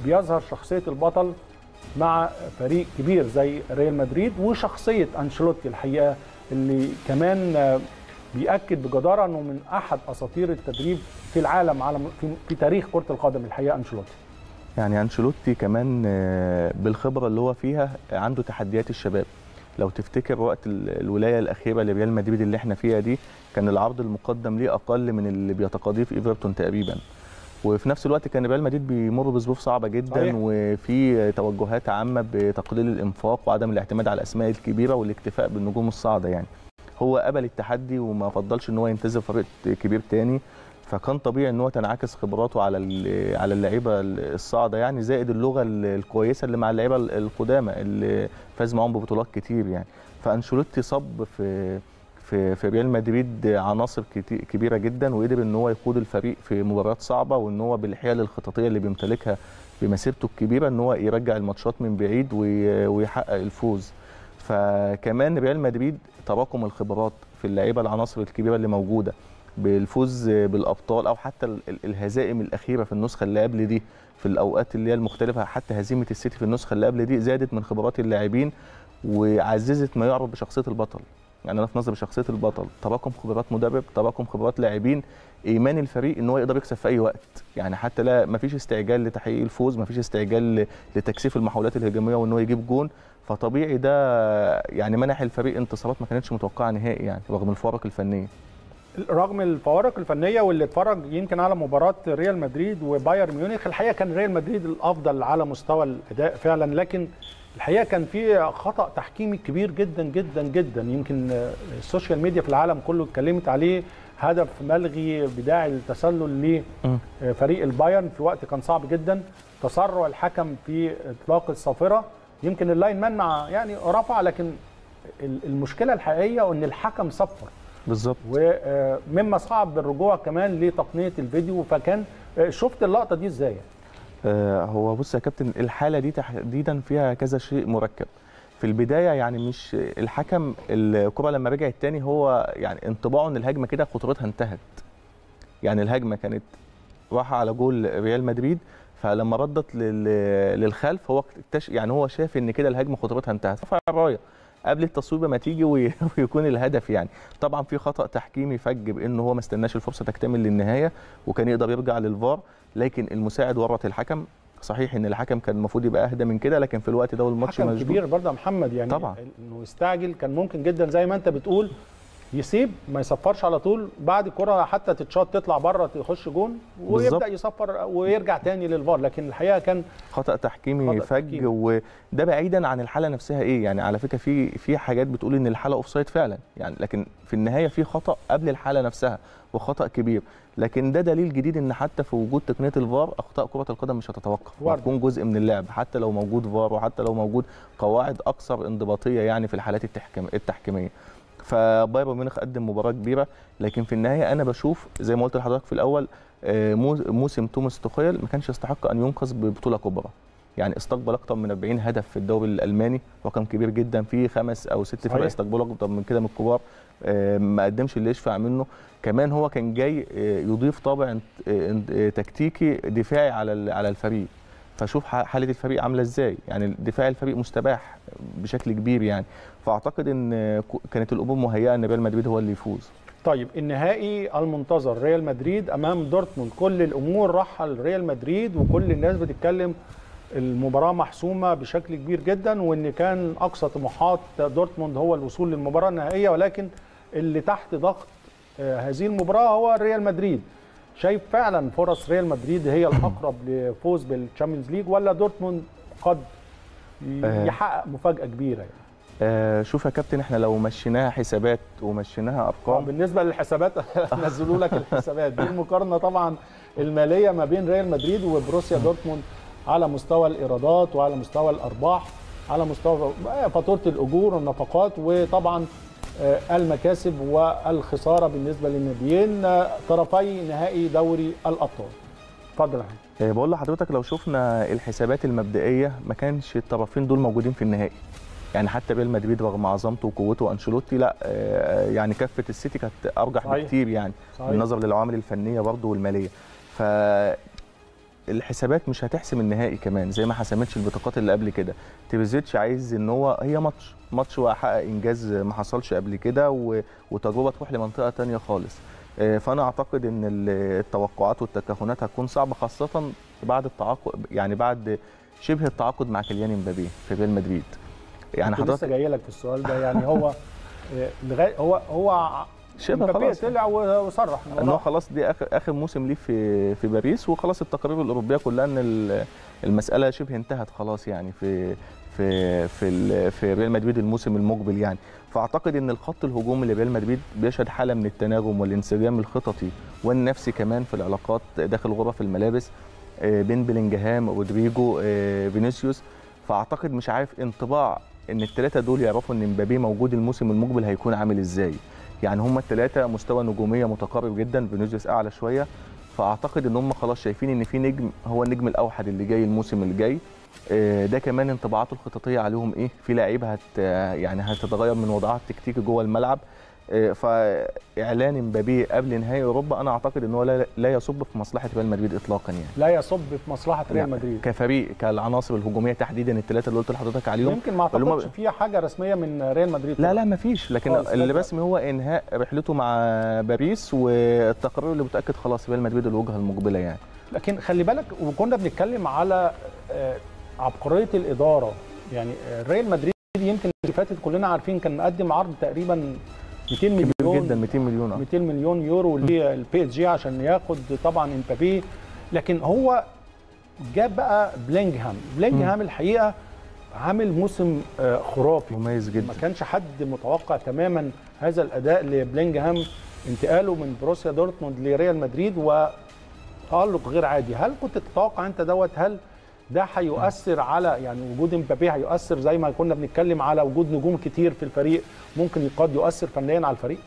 بيظهر شخصيه البطل مع فريق كبير زي ريال مدريد وشخصيه انشيلوتي الحقيقه اللي كمان آه، بيأكد بجدارة أنه من أحد أساطير التدريب في العالم على في, في تاريخ كرة القدم الحقيقة أنشيلوتي يعني انشيلوتي كمان آه، بالخبره اللي هو فيها عنده تحديات الشباب لو تفتكر وقت ال- الولايه الاخيره لريال مدريد اللي احنا فيها دي كان العرض المقدم ليه اقل من اللي بيتقاضيه في ايفرتون تقريبا وفي نفس الوقت كان ريال مدريد بيمر بظروف صعبه جدا صحيح. وفي توجهات عامه بتقليل الانفاق وعدم الاعتماد على الاسماء الكبيره والاكتفاء بالنجوم الصاعده يعني هو قبل التحدي وما فضلش ان هو ينتزع فريق كبير تاني فكان طبيعي ان هو تنعكس خبراته على ال- على اللعيبه الصاعده يعني زائد اللغه ال- الكويسه اللي مع اللعيبه ال- القدامى اللي فاز معاهم ببطولات كتير يعني فانشيلوتي صب في في في ريال مدريد عناصر كتي- كبيره جدا وقدر ان هو يقود الفريق في مباريات صعبه وان هو بالحيل الخططيه اللي بيمتلكها بمسيرته الكبيره ان هو يرجع الماتشات من بعيد وي- ويحقق الفوز فكمان ريال مدريد تراكم الخبرات في اللعيبه العناصر الكبيره اللي موجوده بالفوز بالابطال او حتى ال- ال- الهزائم الاخيره في النسخه اللي قبل دي في الاوقات اللي هي المختلفه حتى هزيمه السيتي في النسخه اللي قبل دي زادت من خبرات اللاعبين وعززت ما يعرف بشخصيه البطل يعني انا في نظري شخصيه البطل تراكم خبرات مدرب تراكم خبرات لاعبين ايمان الفريق ان هو يقدر يكسب في اي وقت يعني حتى لا ما فيش استعجال لتحقيق الفوز ما فيش استعجال ل- لتكثيف المحاولات الهجوميه وان هو يجيب جون فطبيعي ده يعني منح الفريق انتصارات ما كانتش متوقعه نهائي يعني رغم الفوارق الفنيه رغم الفوارق الفنيه واللي اتفرج يمكن على مباراه ريال مدريد وبايرن ميونخ الحقيقه كان ريال مدريد الافضل على مستوى الاداء فعلا لكن الحقيقه كان في خطا تحكيمي كبير جدا جدا جدا يمكن آه، السوشيال ميديا في العالم كله اتكلمت عليه هدف ملغي بداعي التسلل لفريق البايرن في وقت كان صعب جدا تسرع الحكم في اطلاق الصافره يمكن اللاين مان مع يعني رفع لكن ال- المشكله الحقيقيه ان الحكم صفر بالظبط ومما صعب الرجوع كمان لتقنيه الفيديو فكان آه، شفت اللقطه دي ازاي آه، هو بص يا كابتن الحاله دي تحديدا فيها كذا شيء مركب في البدايه يعني مش الحكم الكره لما رجعت تاني هو يعني انطباعه ان الهجمه كده خطورتها انتهت يعني الهجمه كانت راحه على جول ريال مدريد فلما ردت لل- للخلف هو اكتش يعني هو شاف ان كده الهجمه خطورتها انتهت رفع الرايه قبل التصويبه ما تيجي وي- ويكون الهدف يعني طبعا في خطا تحكيمي فج بان هو ما استناش الفرصه تكتمل للنهايه وكان يقدر يرجع للفار لكن المساعد ورط الحكم صحيح ان الحكم كان المفروض يبقى اهدى من كده لكن في الوقت ده والماتش حكم مشدود كبير برضه يا محمد يعني طبعا. انه يستعجل كان ممكن جدا زي ما انت بتقول يسيب ما يصفرش على طول بعد الكره حتى تتشاط تطلع بره تخش جون ويبدا بالظبط. يصفر ويرجع تاني للفار لكن الحقيقه كان خطا تحكيمي خطأ فج تحكيمي. وده بعيدا عن الحاله نفسها ايه يعني على فكره في في حاجات بتقول ان الحاله اوفسايد فعلا يعني لكن في النهايه في خطا قبل الحاله نفسها وخطا كبير لكن ده دليل جديد ان حتى في وجود تقنيه الفار اخطاء كره القدم مش هتتوقف وارد. وهتكون جزء من اللعب حتى لو موجود فار وحتى لو موجود قواعد اكثر انضباطيه يعني في الحالات التحكيم التحكيميه فبايرن ميونخ قدم مباراه كبيره لكن في النهايه انا بشوف زي ما قلت لحضرتك في الاول آه، مو- موسم توماس توخيل ما كانش يستحق ان ينقذ ببطوله كبرى يعني استقبل اكثر من 40 هدف في الدوري الالماني رقم كبير جدا في خمس او ست فرق صحيح. استقبلوا اكثر من كده من الكبار آه، ما قدمش اللي يشفع منه كمان هو كان جاي آه، يضيف طابع انت- آه، آه، تكتيكي دفاعي على ال- على الفريق فشوف ح- حاله الفريق عامله ازاي يعني دفاع الفريق مستباح بشكل كبير يعني فاعتقد ان آه، ك- كانت الامور مهيئه ان ريال مدريد هو اللي يفوز طيب النهائي المنتظر ريال مدريد امام دورتموند كل الامور رايحه لريال مدريد وكل الناس بتتكلم المباراه محسومه بشكل كبير جدا وان كان اقصى طموحات دورتموند هو الوصول للمباراه النهائيه ولكن اللي تحت ضغط آه، هذه المباراه هو ريال مدريد شايف فعلا فرص ريال مدريد هي الاقرب لفوز بالتشامبيونز ليج ولا دورتموند قد آه. يحقق مفاجاه كبيره يعني آه شوف يا كابتن احنا لو مشيناها حسابات ومشيناها طبعا ارقام بالنسبه للحسابات نزلوا لك الحسابات دي المقارنه طبعا الماليه ما بين ريال مدريد وبروسيا دورتموند على مستوى الايرادات وعلى مستوى الارباح على مستوى فاتوره الاجور والنفقات وطبعا آه، المكاسب والخساره بالنسبه للناديين آه، طرفي نهائي دوري الابطال اتفضل يا محمد. آه، بقول لحضرتك لو شفنا الحسابات المبدئيه ما كانش الطرفين دول موجودين في النهائي يعني حتى ريال مدريد رغم عظمته وقوته وانشيلوتي لا آه، يعني كفه السيتي كانت ارجح صحيح. بكتير يعني صحيح. بالنظر للعوامل الفنيه برضه والماليه ف الحسابات مش هتحسم النهائي كمان زي ما حسمتش البطاقات اللي قبل كده تيبيزيتش عايز ان هو هي ماتش ماتش وحقق انجاز ما حصلش قبل كده و- وتجربه تروح لمنطقه تانية خالص آه، فانا اعتقد ان ال- التوقعات والتكهنات هتكون صعبه خاصه بعد التعاقد يعني بعد شبه التعاقد مع كيليان امبابي في ريال مدريد يعني كنت لسه حضرتك جاي لك في السؤال ده يعني هو آه، لغايه هو هو شبه مبابي خلاص طلع وصرح إنه ان هو راح. خلاص دي اخر اخر موسم ليه في في باريس وخلاص التقارير الاوروبيه كلها ان ال- المساله شبه انتهت خلاص يعني في في في ال- في ريال مدريد الموسم المقبل يعني فاعتقد ان الخط الهجومي لريال مدريد بيشهد حاله من التناغم والانسجام الخططي والنفسي كمان في العلاقات داخل غرف الملابس آه، بين بلينجهام رودريجو آه، فينيسيوس فاعتقد مش عارف انطباع ان الثلاثه دول يعرفوا ان مبابي موجود الموسم المقبل هيكون عامل ازاي يعني هم الثلاثه مستوى نجوميه متقارب جدا فينيسيوس اعلى شويه فاعتقد ان هم خلاص شايفين ان في نجم هو النجم الاوحد اللي جاي الموسم الجاي آه، ده كمان انطباعاته الخططيه عليهم ايه في لعيبه هت يعني هتتغير من وضعها التكتيكي جوه الملعب آه، فاعلان امبابي قبل نهائي اوروبا انا اعتقد ان هو لا, لا يصب في مصلحه ريال مدريد اطلاقا يعني لا يصب في مصلحه ريال يعني مدريد كفريق كالعناصر الهجوميه تحديدا الثلاثه اللي قلت لحضرتك عليهم يمكن ما اللي هم- اعتقدش فيها حاجه رسميه من ريال مدريد لا لا ما فيش لكن خالص، اللي لا. رسمي هو انهاء رحلته مع باريس والتقرير اللي متاكد خلاص ريال مدريد الوجهه المقبله يعني لكن خلي بالك وكنا بنتكلم على آه، عبقريه الاداره يعني آه، ريال مدريد يمكن اللي فاتت كلنا عارفين كان مقدم عرض تقريبا 200 كبير مليون جدا 200 مليون اه 200 مليون يورو للبي اس جي عشان ياخد طبعا امبابي لكن هو جاب بقى بلينجهام بلينجهام الحقيقه عامل موسم آه، خرافي مميز جدا ما كانش حد متوقع تماما هذا الاداء لبلينجهام انتقاله من بروسيا دورتموند لريال مدريد وتالق غير عادي هل كنت تتوقع انت دوت هل ده هيؤثر على يعني وجود امبابي هيؤثر زي ما كنا بنتكلم على وجود نجوم كتير في الفريق ممكن قد يؤثر فنيا على الفريق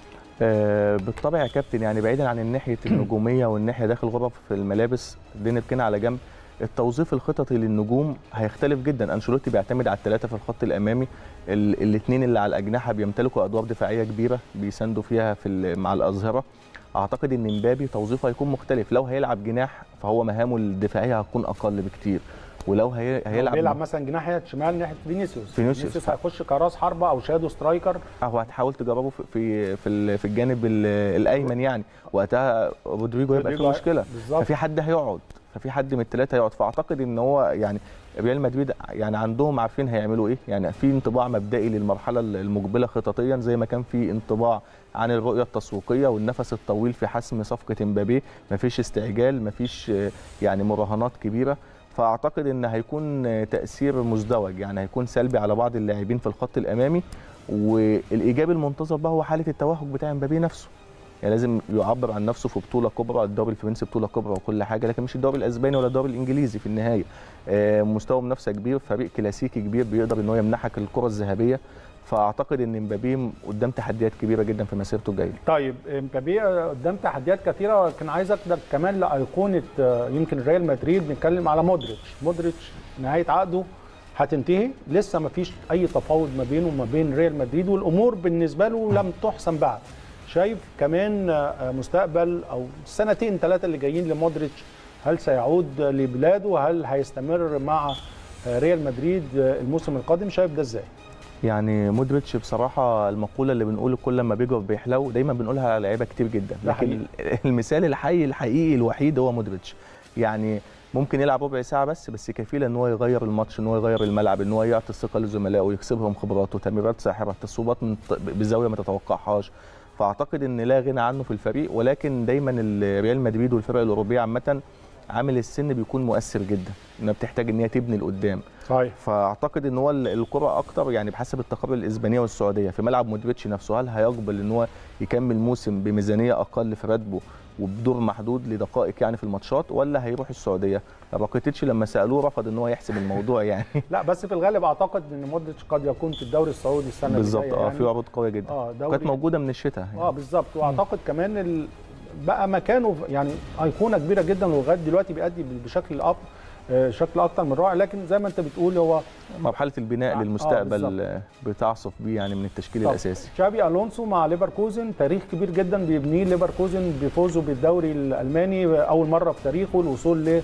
آه بالطبع يا كابتن يعني بعيدا عن الناحيه النجوميه والناحيه داخل غرف الملابس دي نركنها على جنب التوظيف الخططي للنجوم هيختلف جدا انشيلوتي بيعتمد على الثلاثه في الخط الامامي الاثنين اللي على الاجنحه بيمتلكوا ادوار دفاعيه كبيره بيساندوا فيها في ال- مع الاظهره اعتقد ان مبابي توظيفه هيكون مختلف لو هيلعب جناح فهو مهامه الدفاعيه هتكون اقل بكتير ولو هي هيلعب بيلعب مثلا جناح ناحيه شمال ناحيه فينيسيوس فينيسيوس. فينيسيوس هيخش كراس حربه او شادو سترايكر هو هتحاول تجربه في في في, ال- في الجانب ال- الايمن يعني وقتها رودريجو هيبقى فيه رودريجو مشكله بالظبط ففي حد هيقعد ففي حد من الثلاثه هيقعد فاعتقد ان هو يعني ريال مدريد يعني عندهم عارفين هيعملوا ايه يعني في انطباع مبدئي للمرحله المقبله خططيا زي ما كان في انطباع عن الرؤيه التسويقيه والنفس الطويل في حسم صفقه امبابي مفيش استعجال مفيش آه، يعني مراهنات كبيره فاعتقد ان هيكون آه، تاثير مزدوج يعني هيكون سلبي على بعض اللاعبين في الخط الامامي والايجابي المنتظر بقى هو حاله التوهج بتاع امبابي نفسه يعني لازم يعبر عن نفسه في بطوله كبرى الدوري الفرنسي بطوله كبرى وكل حاجه لكن مش الدوري الاسباني ولا الدوري الانجليزي في النهايه آه، مستوى منافسه كبير فريق كلاسيكي كبير بيقدر ان هو يمنحك الكره الذهبيه فاعتقد ان مبابي قدام تحديات كبيره جدا في مسيرته الجايه طيب امبابي قدام تحديات كثيره لكن عايز اقدر كمان لايقونه آه، يمكن ريال مدريد نتكلم على مودريتش مودريتش نهايه عقده هتنتهي لسه ما فيش اي تفاوض ما بينه وما بين ريال مدريد والامور بالنسبه له لم تحسم بعد شايف كمان آه، مستقبل او السنتين ثلاثه اللي جايين لمودريتش هل سيعود لبلاده هل هيستمر مع آه، ريال مدريد آه، الموسم القادم شايف ده ازاي يعني مودريتش بصراحه المقوله اللي بنقول كل ما بيجوا بيحلو دايما بنقولها على لعيبه كتير جدا ده لكن المثال الحي الحقيقي الوحيد هو مودريتش يعني ممكن يلعب ربع ساعه بس بس كفيله ان هو يغير الماتش ان هو يغير الملعب ان هو يعطي الثقه لزملائه ويكسبهم خبرات وتمريرات ساحره تصويبات من بزاويه ما تتوقعهاش فاعتقد ان لا غنى عنه في الفريق ولكن دايما ريال مدريد والفرق الاوروبيه عامه عامل السن بيكون مؤثر جدا انها بتحتاج ان هي تبني لقدام صحيح فاعتقد ان هو ال- الكره اكتر يعني بحسب التقارير الاسبانيه والسعوديه في ملعب مودريتش نفسه هل هيقبل ان هو يكمل موسم بميزانيه اقل في راتبه وبدور محدود لدقائق يعني في الماتشات ولا هيروح السعوديه راكيتيتش لما سالوه رفض ان هو يحسب الموضوع يعني لا بس في الغالب اعتقد ان مودريتش قد يكون في الدوري السعودي السنه اللي بالظبط جاية اه يعني. في عروض قويه جدا اه دوري كانت موجوده من الشتاء اه يعني. بالظبط واعتقد كمان ال... بقى مكانه يعني ايقونه كبيره جدا ولغايه دلوقتي بيأدي بشكل أب... آه، شكل اكتر من رائع لكن زي ما انت بتقول هو مرحله البناء آه، آه، للمستقبل بالظبط. آه، بتعصف بيه يعني من التشكيل طب، الاساسي تشابي الونسو مع ليفركوزن تاريخ كبير جدا بيبنيه ليفركوزن بفوزه بالدوري الالماني اول مره في تاريخه الوصول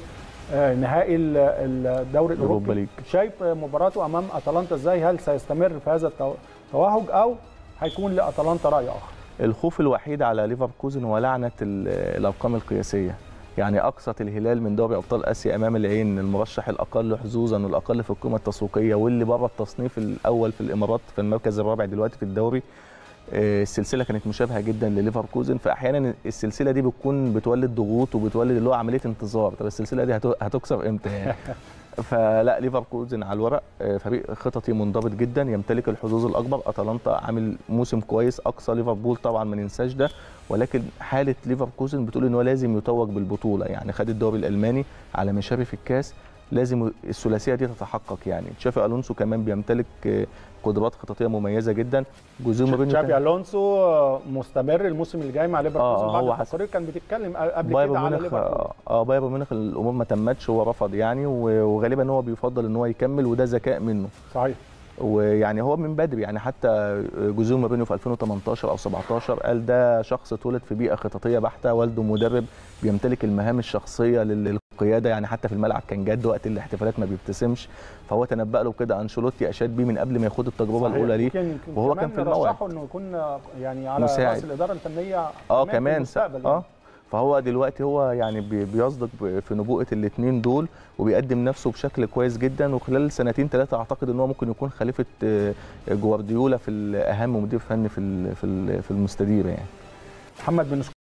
آه، نهائي ال- الدوري الأوروبا الاوروبي شايف مباراته امام اتلانتا ازاي هل سيستمر في هذا التو- التوهج او هيكون لاتلانتا راي اخر الخوف الوحيد على ليفركوزن هو لعنه ال- الارقام القياسيه يعني اقصت الهلال من دوري ابطال اسيا امام العين المرشح الاقل حظوظا والاقل في القيمه التسويقيه واللي بره التصنيف الاول في الامارات في المركز الرابع دلوقتي في الدوري آه، السلسله كانت مشابهه جدا لليفركوزن فاحيانا السلسله دي بتكون بتولد ضغوط وبتولد اللي هو عمليه انتظار طب السلسله دي هت- هتكسر امتى يعني فلا ليفركوزن على الورق آه، فريق خططي منضبط جدا يمتلك الحظوظ الاكبر اتلانتا عامل موسم كويس اقصى ليفربول طبعا ما ننساش ده ولكن حاله ليفركوزن بتقول ان هو لازم يتوج بالبطوله يعني خد الدوري الالماني على مشارف الكاس لازم الثلاثيه دي تتحقق يعني تشافي الونسو كمان بيمتلك آه، قدرات خططيه مميزه جدا جوزيه مورينيو تشابي كان- الونسو آه، مستمر الموسم الجاي مع ليفركوزن آه، بعد هو التقرير كان بيتكلم قبل بايرن كده على ميونخ ليفركوزن اه بايرن ميونخ الامور ما تمتش هو رفض يعني و- وغالبا هو بيفضل ان هو يكمل وده ذكاء منه صحيح ويعني هو من بدري يعني حتى جوزيه مورينيو في 2018 او 17 قال ده شخص اتولد في بيئه خططيه بحته والده مدرب بيمتلك المهام الشخصيه لل- للقياده يعني حتى في الملعب كان جد وقت الاحتفالات ما بيبتسمش فهو تنبأ له كده انشيلوتي اشاد بيه من قبل ما ياخد التجربه صحيح. الاولى ليه يمكن- يمكن وهو كمان كان في الموعد. رشحه انه يكون آه، يعني على مساعد. راس الاداره الفنيه اه في كمان المستقبل اه فهو دلوقتي هو يعني بي- بيصدق ب- في نبوءه الاثنين دول وبيقدم نفسه بشكل كويس جدا وخلال سنتين ثلاثه اعتقد ان هو ممكن يكون خليفه آه، جوارديولا في الاهم مدير فني في ال- في ال- في المستديره يعني محمد بن